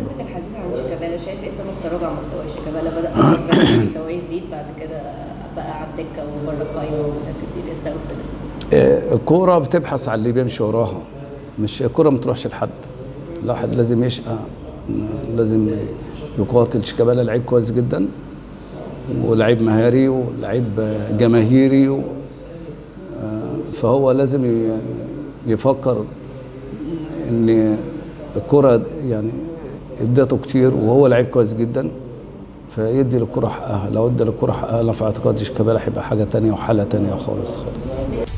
حضرتك الحديث عن شيكابالا شايف ايه سبب تراجع مستوى شيكابالا بدا فترة مستواه يزيد بعد كده بقى على الدكه وبره القايمه وده كتير ايه السبب في ده؟ آه، الكوره بتبحث عن اللي بيمشي وراها مش الكوره ما تروحش لحد الواحد لازم يشقى لازم يقاتل شيكابالا لعيب كويس جدا ولعيب مهاري ولعيب آه، جماهيري و- آه، فهو لازم ي- يفكر ان الكرة يعني ادته كتير وهو لعيب كويس جدا فيدي للكرة حقها لو ادى للكرة حقها انا في اعتقادي شيكابالا هيبقى حاجة تانية وحالة تانية خالص خالص